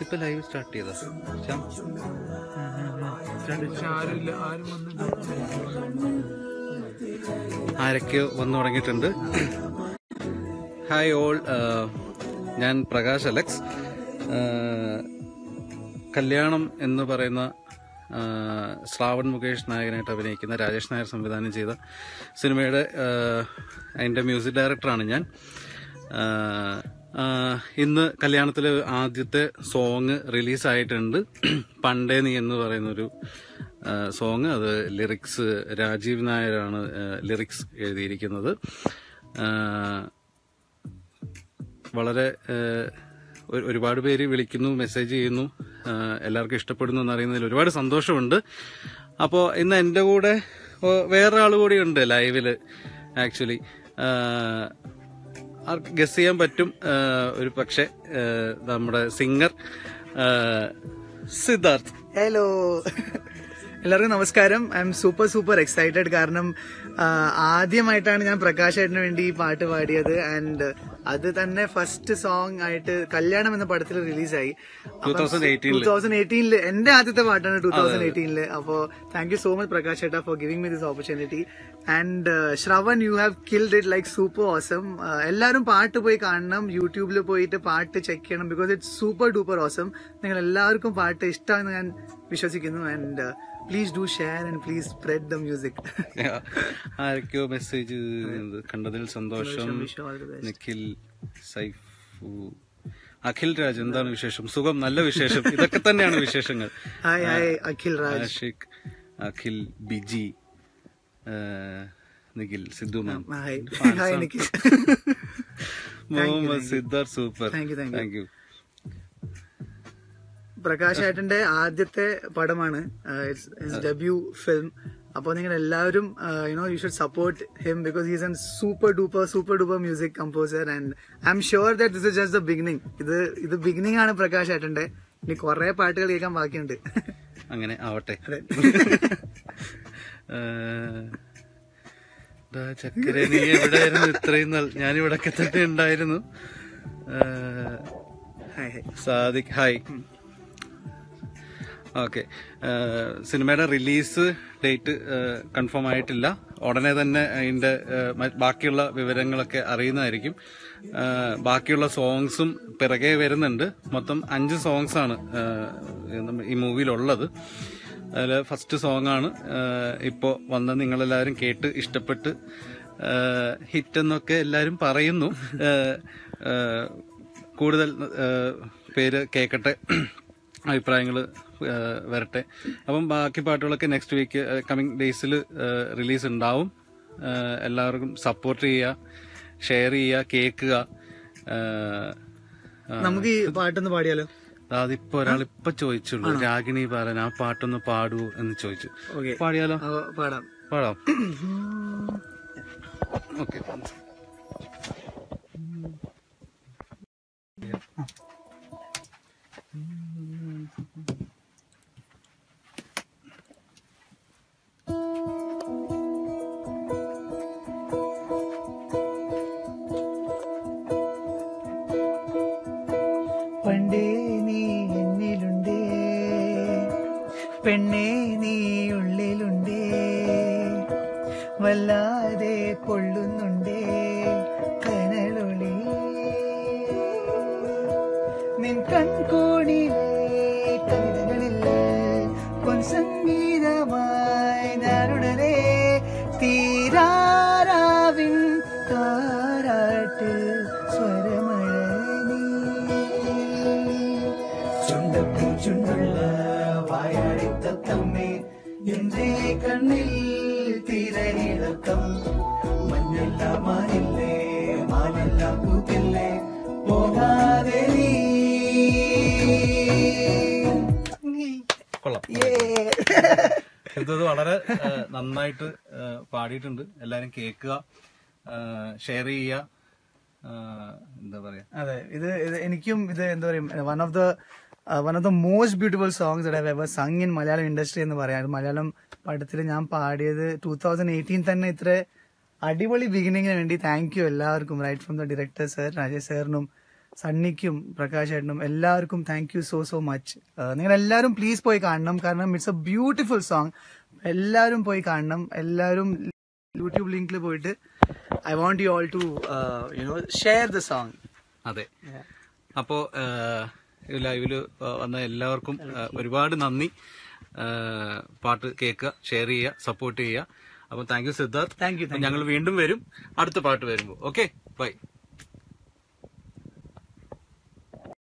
ഇപ്പൊ live start ചെയ്ത ശ്യാം ആരുമില്ല ആരും വന്നിട്ട് ആരൊക്കെയോ വന്നു തുടങ്ങിയിട്ടുണ്ട് ഹായ് ഓൾ ഞാൻ പ്രകാശ് അലക്സ് ആഹ് കല്യാണം എന്ന് പറയുന്ന ആഹ് ശ്രാവൺ മുകേഷ് നായകനായിട്ട് അഭിനയിക്കുന്ന രാജേഷ് നായർ സംവിധാനം ചെയ്ത സിനിമയുടെ ആഹ് അതിൻ്റെ മ്യൂസിക് ഡയറക്ടറാണ് ഞാൻ ആഹ് ആഹ് ഇന്ന് കല്യാണത്തിൽ ആദ്യത്തെ സോങ് റിലീസായിട്ടുണ്ട് പണ്ടേ നീ എന്ന് പറയുന്നൊരു സോങ് അത് ലിറിക്സ് രാജീവ് നായരാണ് ലിറിക്സ് എഴുതിയിരിക്കുന്നത് ആഹ് വളരെ ഏഹ്, ഒരു- ഒരുപാട് പേര് വിളിക്കുന്നു മെസ്സേജ് ചെയ്യുന്നു ആഹ്, എല്ലാവർക്കും ഇഷ്ടപ്പെടുന്നു എന്നറിയുന്നതിൽ ഒരുപാട് സന്തോഷമുണ്ട് അപ്പോൾ ഇന്ന് എൻ്റെ കൂടെ ഓ- വേറെ ആൾ കൂടി ഉണ്ട് ലൈവില് ആക്ച്വലി ആർക്ക് ഗസ് ചെയ്യാൻ പറ്റും ആഹ്, ഒരു പക്ഷേ ആഹ്, നമ്മുടെ സിംഗർ സിദ്ധാർത്ഥ് ഹലോ എല്ലാവർക്കും നമസ്കാരം I am super super excited കാരണം ആ, ആദ്യമായിട്ടാണ് ഞാൻ പ്രകാശ് ഏട്ടന് വേണ്ടി ഈ പാട്ട് പാടിയത് ആൻഡ് അത് തന്നെ ഫസ്റ്റ് സോങ് ആയിട്ട് കല്യാണം എന്ന പടത്തിൽ റിലീസായി 2018 ടൂ തൗസൻഡ് എയ്റ്റീനില് എന്റെ ആദ്യത്തെ പാട്ടാണ് ടൂ തൗസൻഡ് എയ്റ്റീനില് അപ്പോ thank you so much Prakash ഏട്ട for giving me this opportunity and Shravan you have killed it like super awesome എല്ലാവരും പാട്ട് പോയി കാണണം യൂട്യൂബിൽ പോയിട്ട് പാട്ട് ചെക്ക് ചെയ്യണം because it's super duper awesome നിങ്ങൾ എല്ലാവർക്കും പാട്ട് ഇഷ്ടമാണെന്ന് ഞാൻ വിശ്വസിക്കുന്നു and please do share and please spread the music ആരൊക്കെയോ മെസ്സേജ് കണ്ടതിൽ സന്തോഷം wish you all the best. Nikhil സൈഫു Akhil Raj എന്താണ് വിശേഷം സുഖം നല്ല വിശേഷം ഇതൊക്കെ തന്നെയാണ് വിശേഷങ്ങൾ ഹായ് ഹായ് അഖിൽ രാജ് ആഷിഖ് അഖിൽ ബിജി ആ, Nikhil Sidhu ma'am hi hi Nikhil Muhammad Siddharth super Thank you, thank you. Thank you Prakash ഏട്ടന്റെ ആദ്യത്തെ പടമാണ് ഡെബ്യൂ ഫിലിം അപ്പോൾ നിങ്ങൾ എല്ലാവരും you know you should support him because he's an super duper super duper music composer and I am sure that this is just the beginning ഇത് ഇത് beginning ആണ് പ്രകാശ് ഏട്ടന്റെ ഇനി കുറെ പാട്ടുകൾ കേൾക്കാൻ ബാക്കിയുണ്ട് അങ്ങനെ ആവട്ടെ അതെ. ആ, ദാ ചക്കര നീ എവിടെയായിരുന്നു ഇത്രയും നാൾ ഞാൻ ഇവിടൊക്കെ തന്നെ ഉണ്ടായിരുന്നു ആ, hi hi Sadiq hi okay സിനിമയുടെ റിലീസ് ഡേറ്റ് കൺഫേം ആയിട്ടില്ല ഉടനെ തന്നെ അതിന്റെ ആ, മ- ബാക്കിയുള്ള വിവരങ്ങളൊക്കെ അറിയുന്നതായിരിക്കും ആ, ബാക്കിയുള്ള സോങ്സും പിറകെ വരുന്നുണ്ട് മൊത്തം അഞ്ച് സോങ്സ് ആണ് ആ, നമ്മ- ഈ മൂവിയിലുള്ളത് അതിൽ ഫസ്റ്റ് സോങ് ആണ് ഇപ്പോൾ വന്ന് നിങ്ങളെല്ലാവരും കേട്ട് ഇഷ്ടപ്പെട്ട് ഹിറ്റ് എന്നൊക്കെ എല്ലാവരും പറയുന്നു ആ, ആ, കൂടുതൽ ആ, പേര് കേൾക്കട്ടെ അഭിപ്രായങ്ങൾ വരട്ടെ അപ്പം ബാക്കി പാട്ടുകളൊക്കെ നെക്സ്റ്റ് വീക്ക് കമ്മിങ് ഡേയ്സിൽ റിലീസ് ഉണ്ടാവും ആ, എല്ലാവർക്കും സപ്പോർട്ട് ചെയ്യുക ഷെയർ ചെയ്യുക കേൾക്കുക നമുക്ക് ഈ പാട്ടൊന്ന് പാടിയാലോ അതിപ്പോ ഒരാൾ ഇപ്പൊ ചോദിച്ചുള്ളൂ രാഗിണി ബാലൻ ആ പാട്ടൊന്ന് പാടൂ എന്ന് ചോദിച്ചു ഓക്കെ പാടിയാലോ പാടാം പാടാം ഓക്കെ പണ്ടേ നീ എന്നിലുണ്ടേ പെണ്ണേ നീ ഉള്ളിലുണ്ടേ വല്ലാതെ കൊള്ളുന്നുണ്ടേ കനലൊളി നിൻ കൺകോണിലെ കവിതകളിൽ പൊൻസംഗീതമായി ഞാനുടനെ തീരാറാവിൻ താരാട്ട് സ്വരമഴ നീ ചുണ്ടപ്പൂ ചുണ്ടുള്ള വായാടിത്ത തമ്മേ എന്റെ കണ്ണിൽ തിരയിളക്കം മഞ്ഞല്ല മാനില്ലേ മാനല്ല പൂക്കില്ലേ പോകാതെ നീ കൊള്ളാം ഇത് വളരെ ആ, നന്നായിട്ട് ആ, പാടിയിട്ടുണ്ട് എല്ലാരും കേൾക്കുക ഷെയർ ചെയ്യുക ആ, എന്താ പറയാ അതെ ഇത് ഇത് എനിക്കും ഇത് എന്താ പറയുക one of the one of the most beautiful songs I ever sung in Malayalam industry എന്ന് പറയാം അത് മലയാളം പടത്തിൽ ഞാൻ പാടിയത് ടൂ തൗസൻഡ് എയ്റ്റീൻ തന്നെ ഇത്ര അടിപൊളി ബിഗിനിങ്ങിന് വേണ്ടി താങ്ക് യു എല്ലാവർക്കും right from the director sir Rajesh സാറിനും സണ്ണിക്കും പ്രകാശ് ഏട്ടനും എല്ലാവർക്കും thank you so so much നിങ്ങൾ എല്ലാവരും പ്ലീസ് പോയി കാണണം കാരണം ഇറ്റ്സ് എ ബ്യൂട്ടിഫുൾ സോങ് എല്ലാവരും പോയി കാണണം എല്ലാവരും യൂട്യൂബ് ലിങ്കിൽ പോയിട്ട് I want you all to you know share the song അതെ അപ്പോ ലൈവില് വന്ന എല്ലാവർക്കും ആ, ഒരുപാട് നന്ദി ആ, പാട്ട് കേൾക്കുക ഷെയർ ചെയ്യുക സപ്പോർട്ട് ചെയ്യുക അപ്പൊ thank you Siddharth thank you ഞങ്ങൾ വീണ്ടും വരും അടുത്ത പാട്ട് വരുമ്പോൾ ഓക്കെ ബൈ